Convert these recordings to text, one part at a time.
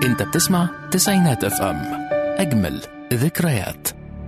انت بتسمع تسعينات اف ام اجمل ذكريات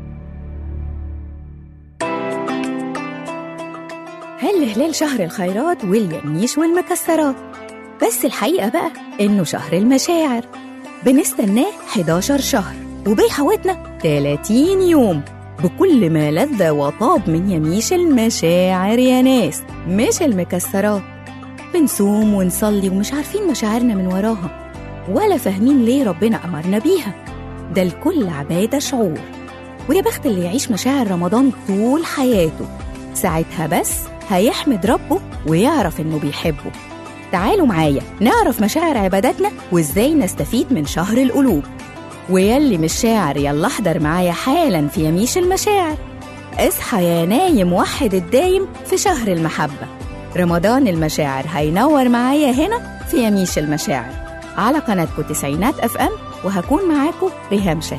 هل هلال شهر الخيرات واليميش والمكسرات بس الحقيقة بقى إنه شهر المشاعر بنستناه 11 شهر وبيحوطنا 30 يوم بكل ما لذ وطاب من يميش المشاعر يا ناس مش المكسرات بنصوم ونصلي ومش عارفين مشاعرنا من وراها ولا فاهمين ليه ربنا أمرنا بيها ده الكل عبادة شعور ويا بخت اللي يعيش مشاعر رمضان طول حياته ساعتها بس هيحمد ربه ويعرف إنه بيحبه تعالوا معايا نعرف مشاعر عباداتنا وإزاي نستفيد من شهر القلوب ويلي مش شاعر يلا احضر معايا حالا في يميش المشاعر اصحى يا نايم وحد الدايم في شهر المحبة رمضان المشاعر هينور معايا هنا في يميش المشاعر على قناتكم تسعينات اف ام وهكون معاكم ريهام شاهين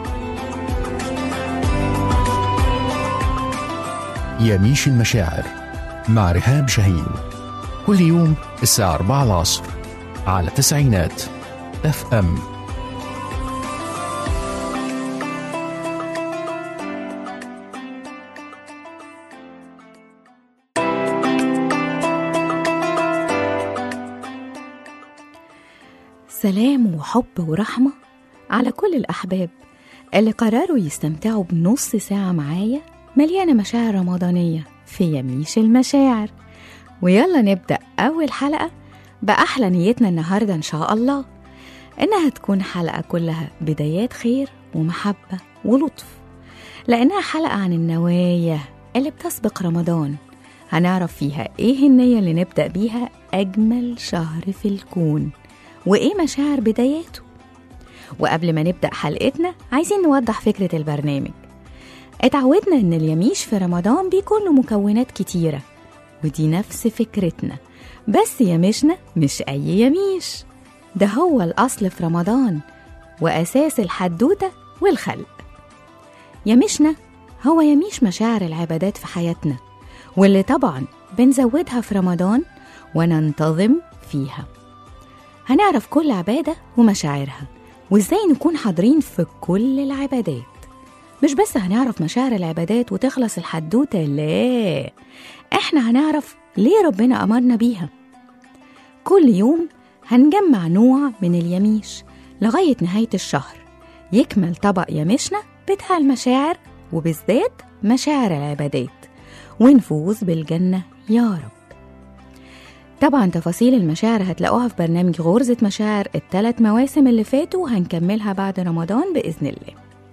يميش المشاعر مع رهام شاهين كل يوم الساعة 4 العصر على تسعينات اف ام سلام وحب ورحمة على كل الأحباب اللي قرروا يستمتعوا بنص ساعة معايا مليانة مشاعر رمضانية في يميش المشاعر ويلا نبدأ أول حلقة بأحلى نيتنا النهاردة إن شاء الله إنها تكون حلقة كلها بدايات خير ومحبة ولطف لأنها حلقة عن النوايا اللي بتسبق رمضان هنعرف فيها إيه النية اللي نبدأ بيها أجمل شهر في الكون وإيه مشاعر بداياته وقبل ما نبدأ حلقتنا عايزين نوضح فكرة البرنامج اتعودنا إن اليميش في رمضان بيكون له مكونات كتيرة ودي نفس فكرتنا بس يميشنا مش أي يميش ده هو الأصل في رمضان وأساس الحدوتة والخلق يميشنا هو يميش مشاعر العبادات في حياتنا واللي طبعا بنزودها في رمضان وننتظم فيها هنعرف كل عبادة ومشاعرها وإزاي نكون حاضرين في كل العبادات مش بس هنعرف مشاعر العبادات وتخلص الحدوتة لا إحنا هنعرف ليه ربنا أمرنا بيها كل يوم هنجمع نوع من اليميش لغاية نهاية الشهر يكمل طبق يميشنا بتاع المشاعر وبالذات مشاعر العبادات ونفوز بالجنة يا رب طبعا تفاصيل المشاعر هتلاقوها في برنامج غرزة مشاعر الثلاث مواسم اللي فاتوا وهنكملها بعد رمضان بإذن الله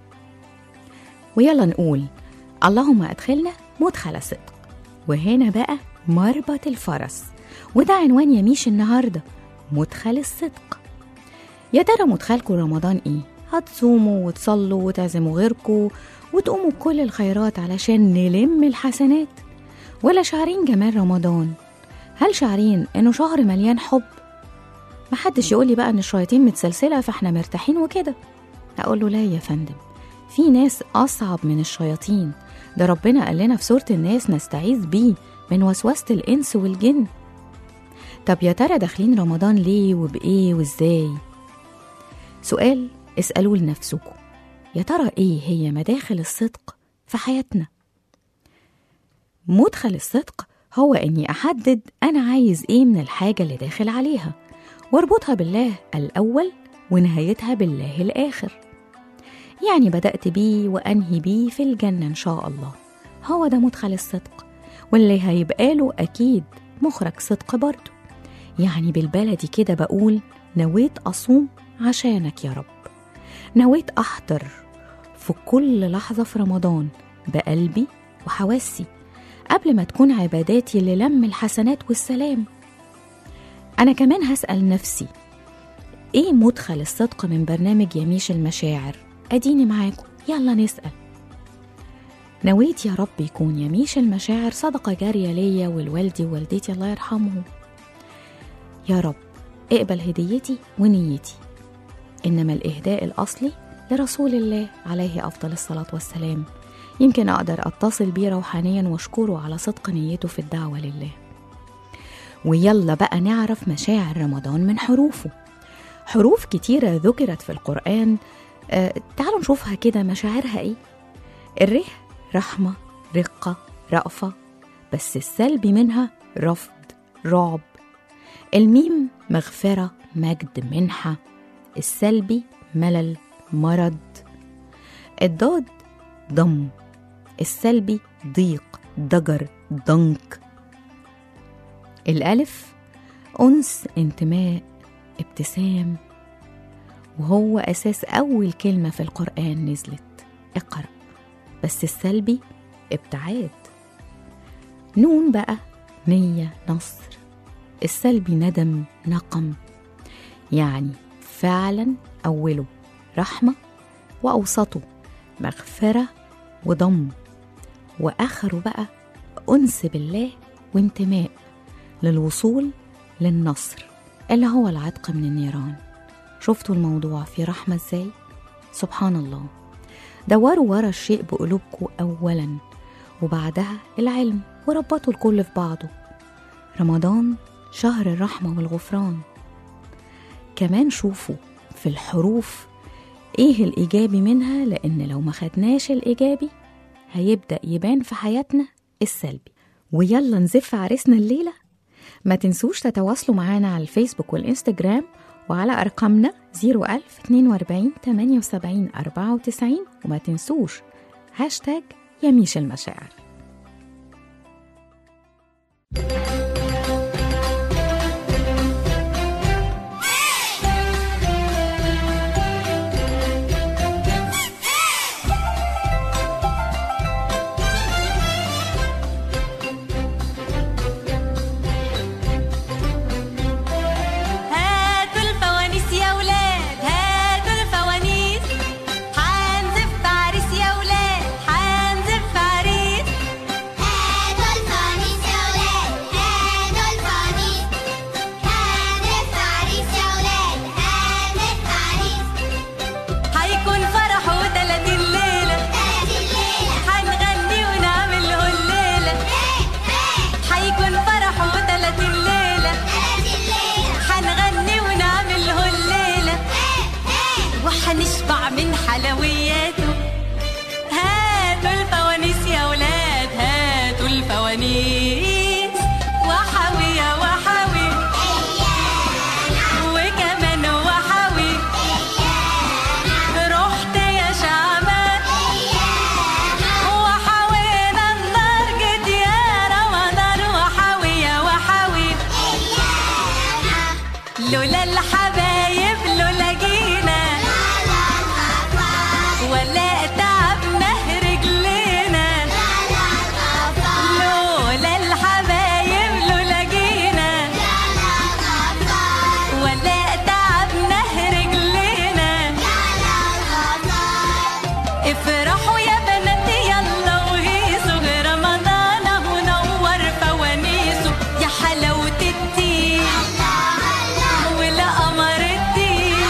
ويلا نقول اللهم أدخلنا مدخل صدق وهنا بقى مربط الفرس وده عنوان يميش النهاردة مدخل الصدق يا ترى مدخلكم رمضان ايه؟ هتصوموا وتصلوا وتعزموا غيركم وتقوموا بكل الخيرات علشان نلم الحسنات ولا شعرين جمال رمضان هل شعرين انه شهر مليان حب محدش يقول لي بقى ان الشياطين متسلسله فاحنا مرتاحين وكده هقول له لا يا فندم في ناس اصعب من الشياطين ده ربنا قال لنا في سوره الناس نستعيذ بيه من وسوسه الانس والجن طب يا ترى داخلين رمضان ليه وبايه وازاي سؤال اسالوه لنفسكم يا ترى ايه هي مداخل الصدق في حياتنا مدخل الصدق هو اني احدد انا عايز ايه من الحاجه اللي داخل عليها واربطها بالله الاول ونهايتها بالله الاخر يعني بدات بيه وانهي بيه في الجنه ان شاء الله هو ده مدخل الصدق واللي هيبقى له اكيد مخرج صدق برضه يعني بالبلدي كده بقول نويت اصوم عشانك يا رب نويت احضر في كل لحظه في رمضان بقلبي وحواسي قبل ما تكون عباداتي للم الحسنات والسلام أنا كمان هسأل نفسي إيه مدخل الصدق من برنامج يميش المشاعر أديني معاكم يلا نسأل نويت يا رب يكون يميش المشاعر صدقة جارية ليا ولوالدي ووالدتي الله يرحمهم يا رب اقبل هديتي ونيتي إنما الإهداء الأصلي لرسول الله عليه أفضل الصلاة والسلام يمكن أقدر أتصل بيه روحانيا وأشكره على صدق نيته في الدعوة لله ويلا بقى نعرف مشاعر رمضان من حروفه حروف كتيرة ذكرت في القرآن آه تعالوا نشوفها كده مشاعرها إيه الره رحمة رقة رأفة بس السلبي منها رفض رعب الميم مغفرة مجد منحة السلبي ملل مرض الضاد ضم السلبي ضيق ضجر ضنك الألف أنس انتماء ابتسام وهو أساس أول كلمة في القرآن نزلت اقرأ بس السلبي ابتعاد نون بقى نية نصر السلبي ندم نقم يعني فعلا أوله رحمة وأوسطه مغفرة وضم وآخره بقى أنس بالله وانتماء للوصول للنصر اللي هو العتق من النيران شفتوا الموضوع في رحمة ازاي؟ سبحان الله دوروا ورا الشيء بقلوبكم أولا وبعدها العلم وربطوا الكل في بعضه رمضان شهر الرحمة والغفران كمان شوفوا في الحروف ايه الإيجابي منها لأن لو ما خدناش الإيجابي هيبدأ يبان في حياتنا السلبي ويلا نزف عريسنا الليلة ما تنسوش تتواصلوا معانا على الفيسبوك والإنستجرام وعلى أرقامنا 01000 42 78 94 وما تنسوش هاشتاج يميش المشاعر هاتوا الفوانيس يا ولاد هاتوا الفوانيس حنزف عريس يا ولاد حنزف عريس هاتوا الفوانيس يا ولاد هاتوا الفوانيس هانف عريس يا ولاد هانف عريس هيكون فرحه تلاتين ليلة تلاتين ليلة هنغني ونعمله الليلة هيكون فرحه تلاتين ليلة تلاتين ليلة هنغني ونعمله الليلة وحنشبع من حلوياته هاتوا الفوانيس يا ولاد هاتوا الفوانيس وحوي يا وحوي وكمان وحوي رحت يا شعبان وحوينا النار جيت يا رمضان وحوي يا وحوي لولا الحبايب لولا جينا ولا تعبنا رجلينا لولا الحبايب لولا جينا ولا تعبنا رجلينا افرحوا يا بنات يلا وهيصوا رمضان اهو نور فوانيسه يا حلاوة الدين ولا قمر الدين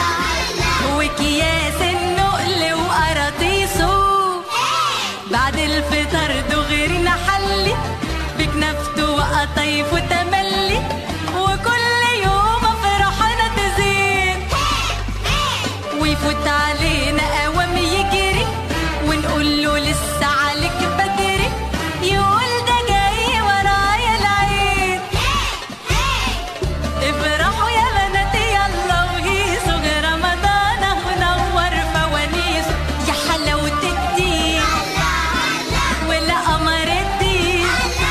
وكياس النقل وقراطيسه بعد الفطر دغري نحلي بكنفته وقطايف وتملي وكل يوم فرحنا تزيد ويفوت علينا قوام يجري ونقول له لسه عليك بدري يقول ده جاي ورايا العيد افرحوا يا بنات يلا وهيصوا رمضان اهو نور فوانيسه يا حلاوة الدين ولا قمر الدين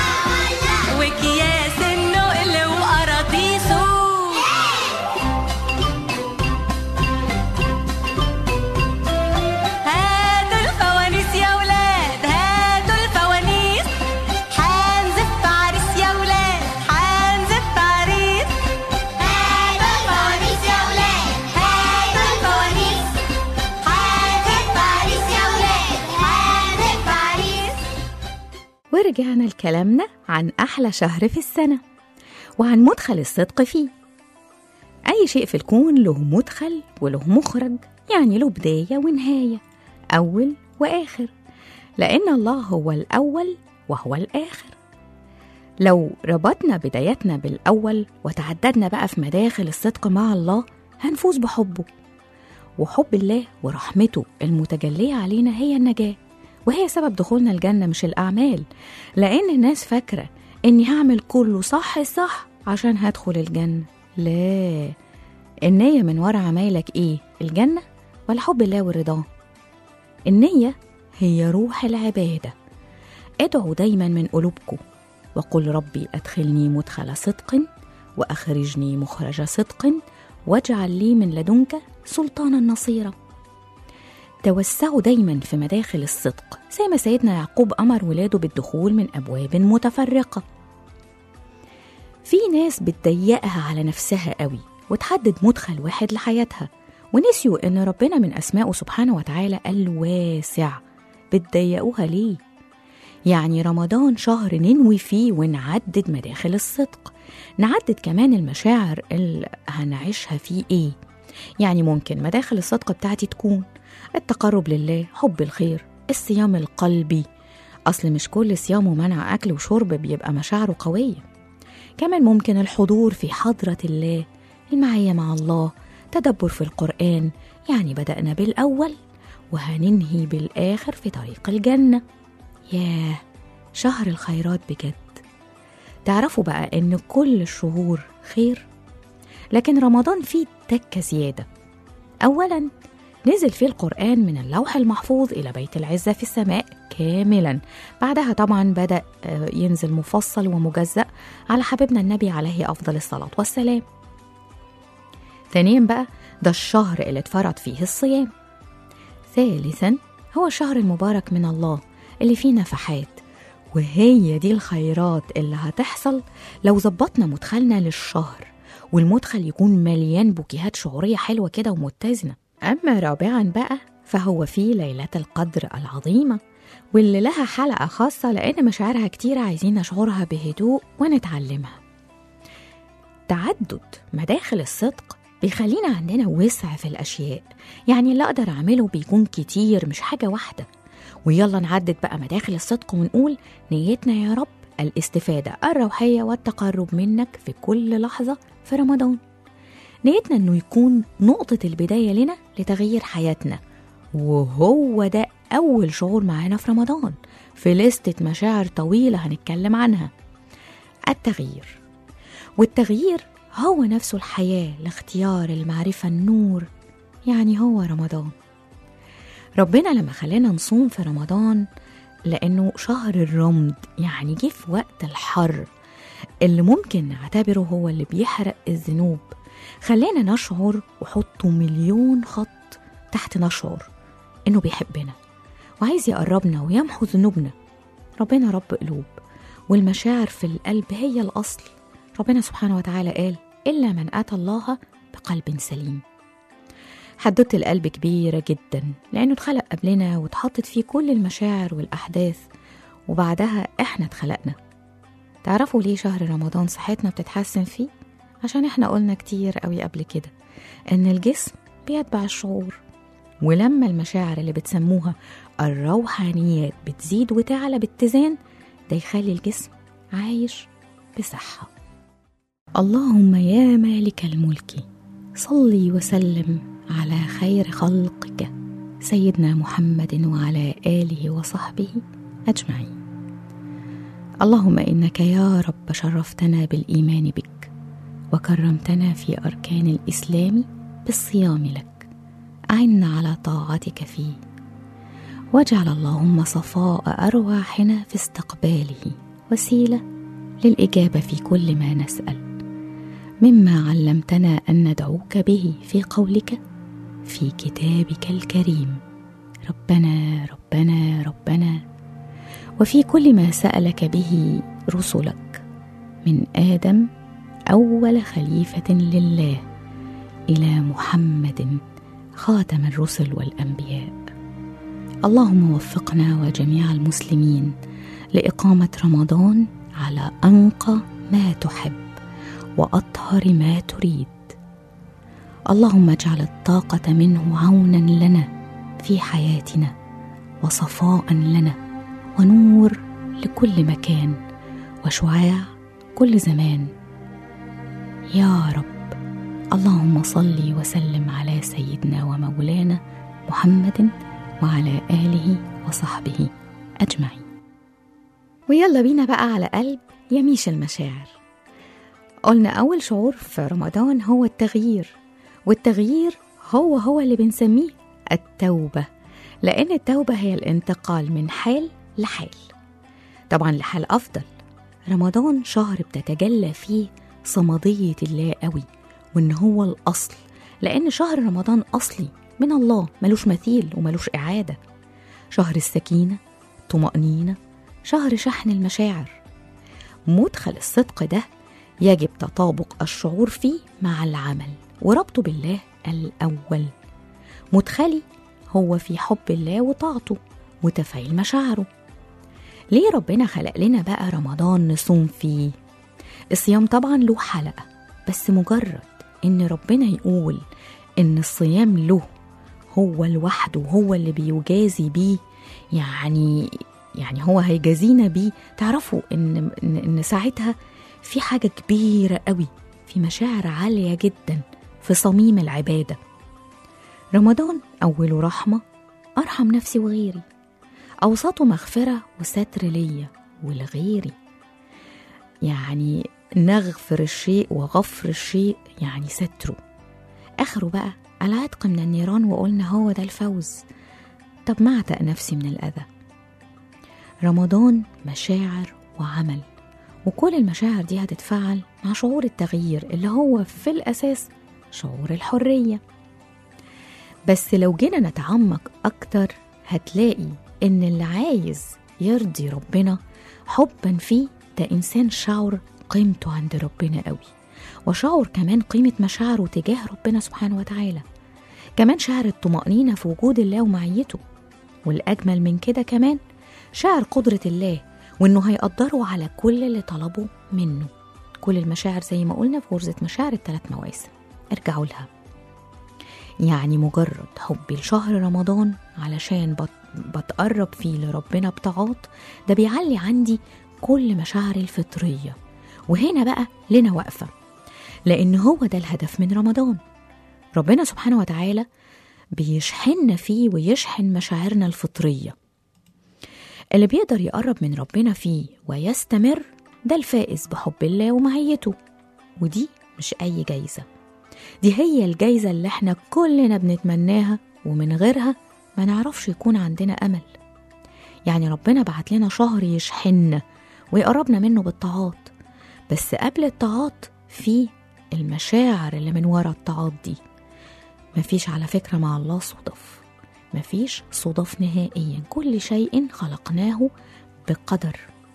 وكياس النقل وقراطيسه هاتوا الفوانيس يا ولاد هاتوا الفوانيس حنزف عريس يا ولاد حنزف عريس هاتوا الفوانيس يا ولاد هاتوا الفوانيس هانف عريس يا ولاد هانف عريس ورجعنا لكلامنا عن أحلى شهر في السنة وعن مدخل الصدق فيه أي شيء في الكون له مدخل وله مخرج يعني له بداية ونهاية أول وآخر لأن الله هو الأول وهو الآخر لو ربطنا بدايتنا بالأول وتعددنا بقى في مداخل الصدق مع الله هنفوز بحبه وحب الله ورحمته المتجلية علينا هي النجاة وهي سبب دخولنا الجنة مش الأعمال لأن الناس فاكرة إني هعمل كله صح صح عشان هدخل الجنة لا النية من ورا عمايلك إيه الجنة ولا حب الله ورضاه النية هي روح العبادة ادعوا دايما من قلوبكم وقل ربي أدخلني مدخل صدق وأخرجني مخرج صدق واجعل لي من لدنك سلطانا نصيرا توسعوا دايما في مداخل الصدق زي ما سيدنا يعقوب أمر ولاده بالدخول من أبواب متفرقة في ناس بتضيقها على نفسها قوي وتحدد مدخل واحد لحياتها ونسيوا إن ربنا من أسمائه سبحانه وتعالى الواسع بتضيقوها ليه؟ يعني رمضان شهر ننوي فيه ونعدد مداخل الصدق نعدد كمان المشاعر اللي هنعيشها فيه ايه يعني ممكن مداخل الصدق بتاعتي تكون التقرب لله حب الخير الصيام القلبي أصل مش كل صيام ومنع أكل وشرب بيبقى مشاعره قوية كمان ممكن الحضور في حضرة الله المعية مع الله تدبر في القرآن يعني بدأنا بالأول وهننهي بالآخر في طريق الجنة ياه شهر الخيرات بجد تعرفوا بقى إن كل الشهور خير لكن رمضان فيه تكة زيادة أولا نزل فيه القرآن من اللوح المحفوظ إلى بيت العزة في السماء كاملا بعدها طبعا بدأ آه، ينزل مفصل ومجزأ على حبيبنا النبي عليه أفضل الصلاة والسلام ثانيا بقى ده الشهر اللي اتفرض فيه الصيام ثالثا هو الشهر المبارك من الله اللي فيه نفحات وهي دي الخيرات اللي هتحصل لو ظبطنا مدخلنا للشهر والمدخل يكون مليان بوكيهات شعورية حلوة كده ومتزنة أما رابعا بقى فهو في ليلة القدر العظيمة واللي لها حلقة خاصة لأن مشاعرها كتير عايزين نشعرها بهدوء ونتعلمها تعدد مداخل الصدق بيخلينا عندنا وسع في الأشياء يعني اللي أقدر أعمله بيكون كتير مش حاجة واحدة ويلا نعدد بقى مداخل الصدق ونقول نيتنا يا رب الاستفادة الروحية والتقرب منك في كل لحظة في رمضان نيتنا انه يكون نقطة البداية لنا لتغيير حياتنا وهو ده أول شعور معانا في رمضان في لستة مشاعر طويلة هنتكلم عنها التغيير والتغيير هو نفسه الحياة الاختيار المعرفة النور يعني هو رمضان ربنا لما خلانا نصوم في رمضان لأنه شهر الرمد يعني جه في وقت الحر اللي ممكن نعتبره هو اللي بيحرق الذنوب خلانا نشعر وحطوا مليون خط تحت نشعر إنه بيحبنا وعايز يقربنا ويمحو ذنوبنا ربنا رب قلوب والمشاعر في القلب هي الأصل ربنا سبحانه وتعالى قال إلا من أتى الله بقلب سليم حدوتة القلب كبيرة جدا لأنه اتخلق قبلنا واتحطت فيه كل المشاعر والأحداث وبعدها إحنا اتخلقنا تعرفوا ليه شهر رمضان صحتنا بتتحسن فيه؟ عشان إحنا قلنا كتير قوي قبل كده إن الجسم بيتبع الشعور ولما المشاعر اللي بتسموها الروحانيات بتزيد وتعلى باتزان ده يخلي الجسم عايش بصحة اللهم يا مالك الملك صلي وسلم على خير خلقك سيدنا محمد وعلى آله وصحبه أجمعين اللهم إنك يا رب شرفتنا بالإيمان بك وكرمتنا في أركان الإسلام بالصيام لك أعنا على طاعتك فيه واجعل اللهم صفاء أرواحنا في استقباله وسيلة للإجابة في كل ما نسأل مما علمتنا أن ندعوك به في قولك في كتابك الكريم ربنا ربنا ربنا وفي كل ما سألك به رسلك من آدم أول خليفة لله إلى محمد خاتم الرسل والأنبياء اللهم وفقنا وجميع المسلمين لإقامة رمضان على أنقى ما تحب وأطهر ما تريد اللهم اجعل الطاقة منه عونا لنا في حياتنا وصفاء لنا ونور لكل مكان وشعاع كل زمان يا رب اللهم اللهم صل وسلم على سيدنا ومولانا محمد وعلى آله وصحبه أجمعين ويلا بينا بقى على قلب يميش المشاعر قلنا أول شعور في رمضان هو التغيير والتغيير هو هو اللي بنسميه التوبة لأن التوبة هي الانتقال من حال لحال طبعا لحال أفضل رمضان شهر بتتجلى فيه صمدية الله قوي وإن هو الأصل لأن شهر رمضان أصلي من الله ملوش مثيل وملوش إعادة شهر السكينة طمأنينة شهر شحن المشاعر مدخل الصدق ده يجب تطابق الشعور فيه مع العمل وربطه بالله الأول مدخلي هو في حب الله وطاعته وتفعيل مشاعره ليه ربنا خلق لنا بقى رمضان نصوم فيه الصيام طبعا له حلقة بس مجرد إن ربنا يقول إن الصيام له هو لوحده هو اللي بيجازي بيه يعني يعني هو هيجازينا بيه تعرفوا إن إن, إن ساعتها في حاجة كبيرة قوي في مشاعر عالية جدا في صميم العبادة رمضان أوله رحمة أرحم نفسي وغيري أوسطه مغفرة وستر ليا ولغيري يعني نغفر الشيء وغفر الشيء يعني ستره آخره بقى العتق من النيران وقلنا هو ده الفوز طب ما أعتق نفسي من الأذى رمضان مشاعر وعمل وكل المشاعر دي هتتفعل مع شعور التغيير اللي هو في الأساس شعور الحرية بس لو جينا نتعمق أكتر هتلاقي إن اللي عايز يرضي ربنا حبا فيه ده إنسان شعر قيمته عند ربنا قوي وشعر كمان قيمة مشاعره تجاه ربنا سبحانه وتعالى كمان شعر الطمأنينة في وجود الله ومعيته والأجمل من كده كمان شعر قدرة الله وإنه هيقدره على كل اللي طلبه منه كل المشاعر زي ما قلنا في غرزة مشاعر الثلاث مواسم ارجعوا لها يعني مجرد حبي لشهر رمضان علشان بت بتقرب فيه لربنا بطاعات ده بيعلي عندي كل مشاعري الفطرية وهنا بقى لنا وقفة لأن هو ده الهدف من رمضان ربنا سبحانه وتعالى بيشحننا فيه ويشحن مشاعرنا الفطرية اللي بيقدر يقرب من ربنا فيه ويستمر ده الفائز بحب الله ومعيته ودي مش أي جايزة دي هي الجايزة اللي احنا كلنا بنتمناها ومن غيرها ما نعرفش يكون عندنا أمل يعني ربنا بعت لنا شهر يشحننا ويقربنا منه بالطاعات بس قبل الطاعات في المشاعر اللي من ورا الطاعات دي مفيش على فكرة مع الله صدف مفيش صدف نهائيا كل شيء خلقناه بقدر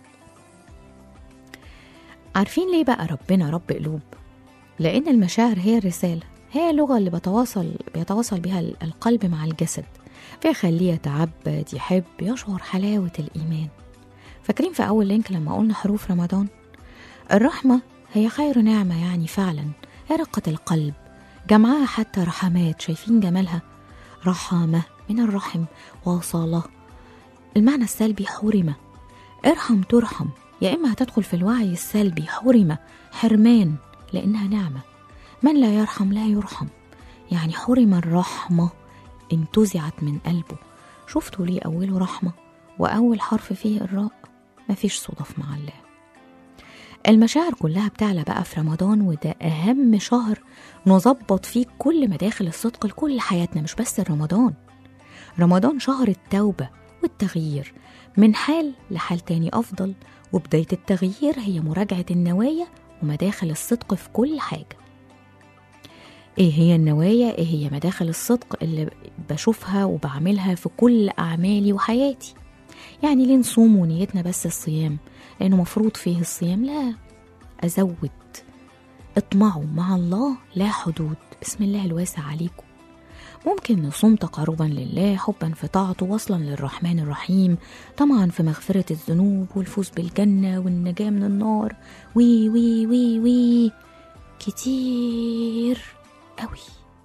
عارفين ليه بقى ربنا رب قلوب لأن المشاعر هي الرسالة هي اللغة اللي بتواصل بيتواصل بها القلب مع الجسد فيخليه يتعبد يحب يشعر حلاوة الإيمان فاكرين في أول لينك لما قلنا حروف رمضان الرحمة هي خير نعمة يعني فعلا هي رقة القلب جمعها حتى رحمات شايفين جمالها رحمة من الرحم وصلة المعنى السلبي حرمة ارحم ترحم يا إما هتدخل في الوعي السلبي حرمة حرمان لأنها نعمة من لا يرحم لا يرحم يعني حرم الرحمة انتزعت من قلبه شفتوا ليه أوله رحمة وأول حرف فيه الراء مفيش صدف مع الله المشاعر كلها بتعلى بقى في رمضان وده أهم شهر نظبط فيه كل مداخل الصدق لكل حياتنا مش بس رمضان رمضان شهر التوبة والتغيير من حال لحال تاني أفضل وبداية التغيير هي مراجعة النوايا ومداخل الصدق في كل حاجة ايه هي النوايا ايه هي مداخل الصدق اللي بشوفها وبعملها في كل أعمالي وحياتي يعني ليه نصوم ونيتنا بس الصيام لأنه مفروض فيه الصيام لا أزود اطمعوا مع الله لا حدود بسم الله الواسع عليكم ممكن نصوم تقربا لله حبا في طاعته وصلا للرحمن الرحيم طمعا في مغفرة الذنوب والفوز بالجنة والنجاة من النار وي وي وي وي كتير قوي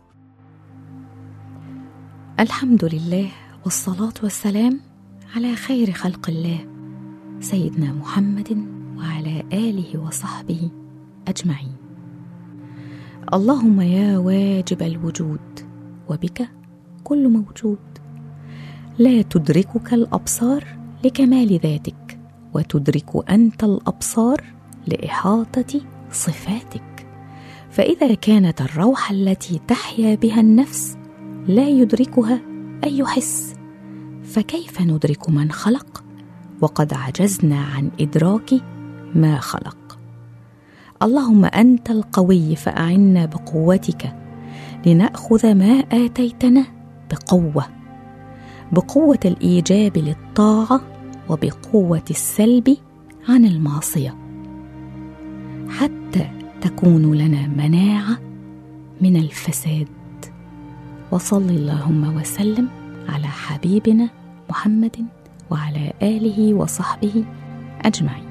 الحمد لله والصلاة والسلام على خير خلق الله سيدنا محمد وعلى آله وصحبه أجمعين اللهم يا واجب الوجود وبك كل موجود لا تدركك الابصار لكمال ذاتك وتدرك انت الابصار لاحاطه صفاتك فاذا كانت الروح التي تحيا بها النفس لا يدركها اي حس فكيف ندرك من خلق وقد عجزنا عن ادراك ما خلق اللهم انت القوي فاعنا بقوتك لناخذ ما اتيتنا بقوه بقوه الايجاب للطاعه وبقوه السلب عن المعصيه حتى تكون لنا مناعه من الفساد وصل اللهم وسلم على حبيبنا محمد وعلى اله وصحبه اجمعين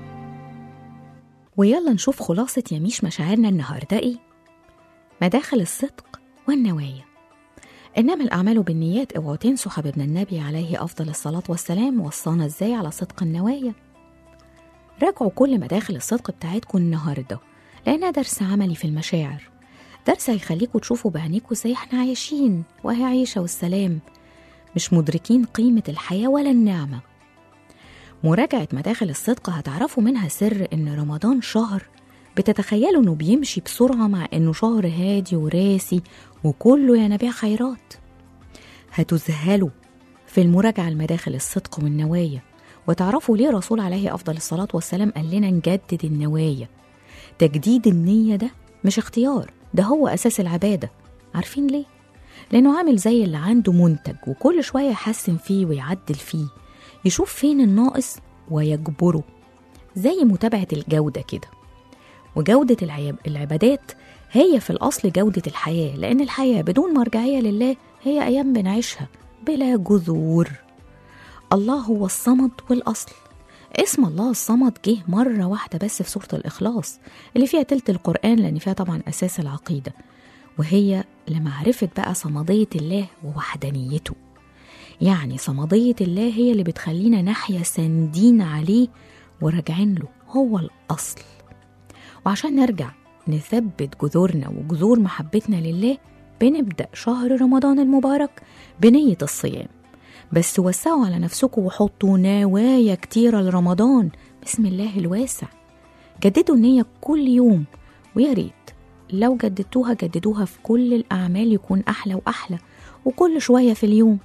ويلا نشوف خلاصه يميش مشاعرنا النهارده ايه مداخل الصدق والنوايا انما الاعمال بالنيات اوعوا تنسوا حبيبنا النبي عليه افضل الصلاه والسلام وصانا ازاي على صدق النوايا راجعوا كل مداخل الصدق بتاعتكم النهارده لانها درس عملي في المشاعر درس هيخليكم تشوفوا بعينيكم ازاي احنا عايشين وهي عيشه والسلام مش مدركين قيمه الحياه ولا النعمه مراجعه مداخل الصدق هتعرفوا منها سر ان رمضان شهر بتتخيلوا انه بيمشي بسرعه مع انه شهر هادي وراسي وكله ينابيع خيرات هتذهلوا في المراجعه لمداخل الصدق والنوايا وتعرفوا ليه الرسول عليه افضل الصلاه والسلام قال لنا نجدد النوايا تجديد النيه ده مش اختيار ده هو اساس العباده عارفين ليه لانه عامل زي اللي عنده منتج وكل شويه يحسن فيه ويعدل فيه يشوف فين الناقص ويجبره زي متابعه الجوده كده وجوده العيب- العبادات هي في الاصل جوده الحياه لان الحياه بدون مرجعيه لله هي ايام بنعيشها بلا جذور الله هو الصمد والاصل اسم الله الصمد جه مرة واحدة بس في سورة الإخلاص اللي فيها تلت القرآن لأن فيها طبعا أساس العقيدة وهي لمعرفة بقى صمدية الله ووحدانيته يعني صمدية الله هي اللي بتخلينا نحيا ساندين عليه وراجعين له هو الأصل وعشان نرجع نثبت جذورنا وجذور محبتنا لله بنبدأ شهر رمضان المبارك بنية الصيام بس وسعوا على نفسكم وحطوا نوايا كتيرة لرمضان بسم الله الواسع جددوا النية كل يوم ويا ريت لو جددتوها جددوها في كل الأعمال يكون أحلى وأحلى وكل شوية في اليوم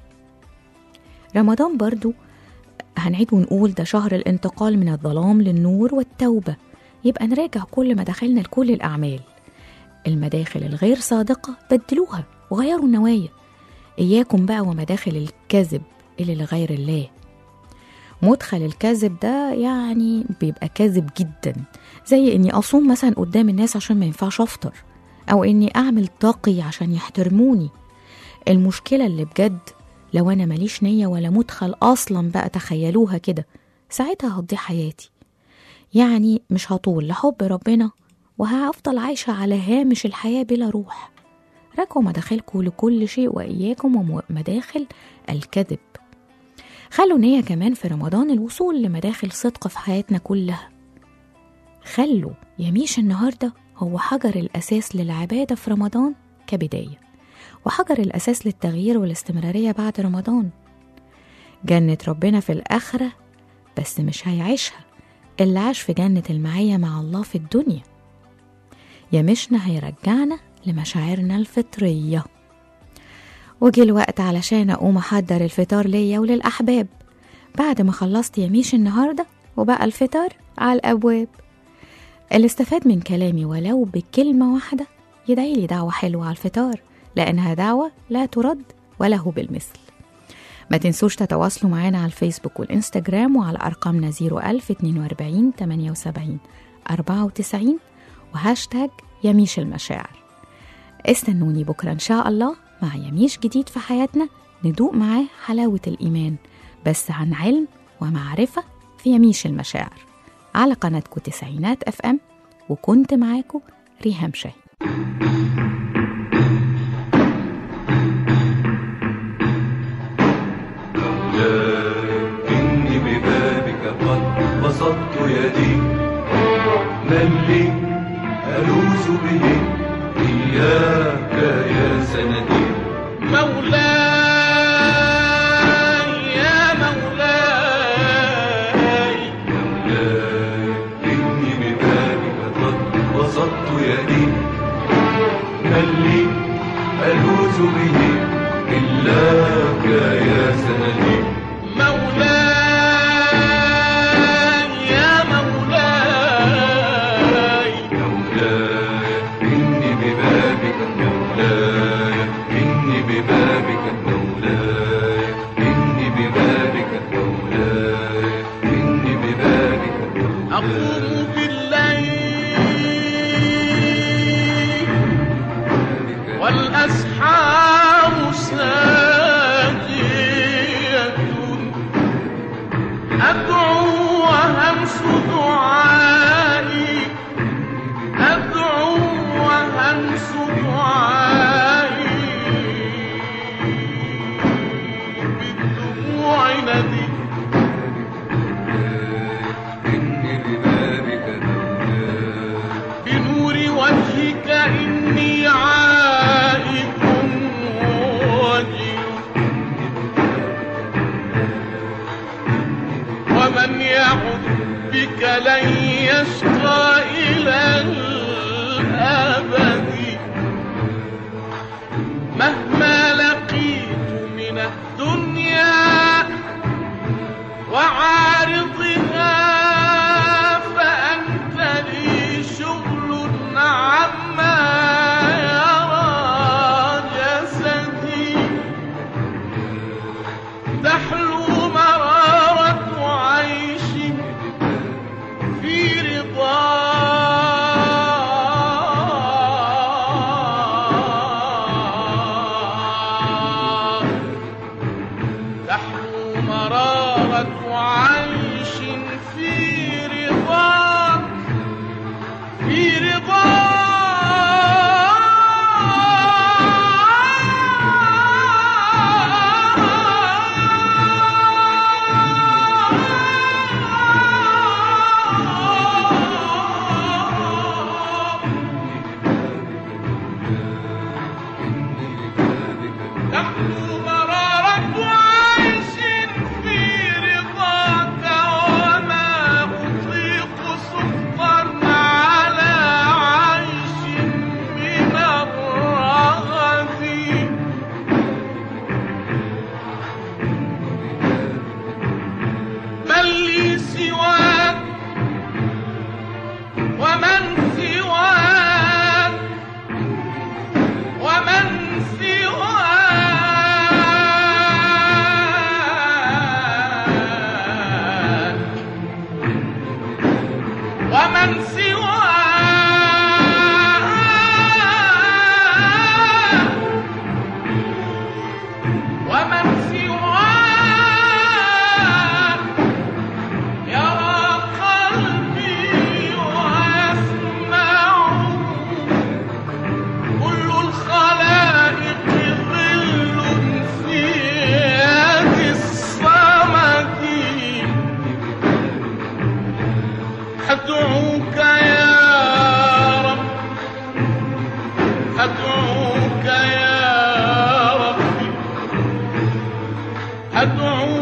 رمضان برضو هنعيد ونقول ده شهر الانتقال من الظلام للنور والتوبة يبقى نراجع كل مداخلنا لكل الأعمال المداخل الغير صادقة بدلوها وغيروا النوايا إياكم بقى ومداخل الكذب اللي لغير الله مدخل الكذب ده يعني بيبقى كاذب جدا زي اني اصوم مثلا قدام الناس عشان ما ينفعش افطر او اني اعمل تقي عشان يحترموني المشكله اللي بجد لو انا ماليش نيه ولا مدخل اصلا بقى تخيلوها كده ساعتها هضيع حياتي يعني مش هطول لحب ربنا وهفضل عايشه على هامش الحياه بلا روح راجعوا مداخلكم لكل شيء وإياكم ومداخل الكذب خلوا نية كمان في رمضان الوصول لمداخل صدق في حياتنا كلها خلوا يميش النهاردة هو حجر الأساس للعبادة في رمضان كبداية وحجر الأساس للتغيير والاستمرارية بعد رمضان جنة ربنا في الآخرة بس مش هيعيشها اللي عاش في جنة المعية مع الله في الدنيا يمشنا هيرجعنا لمشاعرنا الفطرية وجي الوقت علشان أقوم أحضر الفطار ليا وللأحباب بعد ما خلصت يميش النهاردة وبقى الفطار على الأبواب اللي استفاد من كلامي ولو بكلمة واحدة يدعي لي دعوة حلوة على الفطار لأنها دعوة لا ترد ولا هو بالمثل ما تنسوش تتواصلوا معانا على الفيسبوك والإنستجرام وعلى أرقامنا 01042 78 94 وهاشتاج يميش المشاعر استنوني بكرة إن شاء الله مع يميش جديد في حياتنا ندوق معاه حلاوة الإيمان بس عن علم ومعرفة في يميش المشاعر على قناتكم تسعينات اف ام وكنت معاكم ريهام شاهين إني ببابك قد بسطت يدي من لي ألوذ به إياك يا سندي مولاي يا مولاي مولاي إني ببابك قد بسطت يدي هل لي ألوذ به إلاك يا سندي مولاي يا مولاي مولاي إني ببابك مولاي إني ببابك مولاي إني ببابك مولاي إني ببابك مولاي أقوم بالليل والأسحار ساجية أدعو وهمس دعائي أدعو وهمس دعائي بالدموع ندي إني ببابك مولاي بنور وجهك إني عائد وجل ومن يعد بك لن يشقى إلى الأبد مهما لقيت من الدنيا وعارضها فأنت لي شغل عما يرى جسدي تحلو مرارة عيش في رضا تحلو مرارة عيش في رضا في رضا تحلو مرارة عيش في رضاك وما أطيق سخطا على عيش من الرغد من لي سواك ومن سواك ومن سواك ومن سواك ومن سواك يرى قلبي ويسمع كل الخلائق ظل في يد الصمد أدعوك يا رب أدعوك يا ربي أدعوك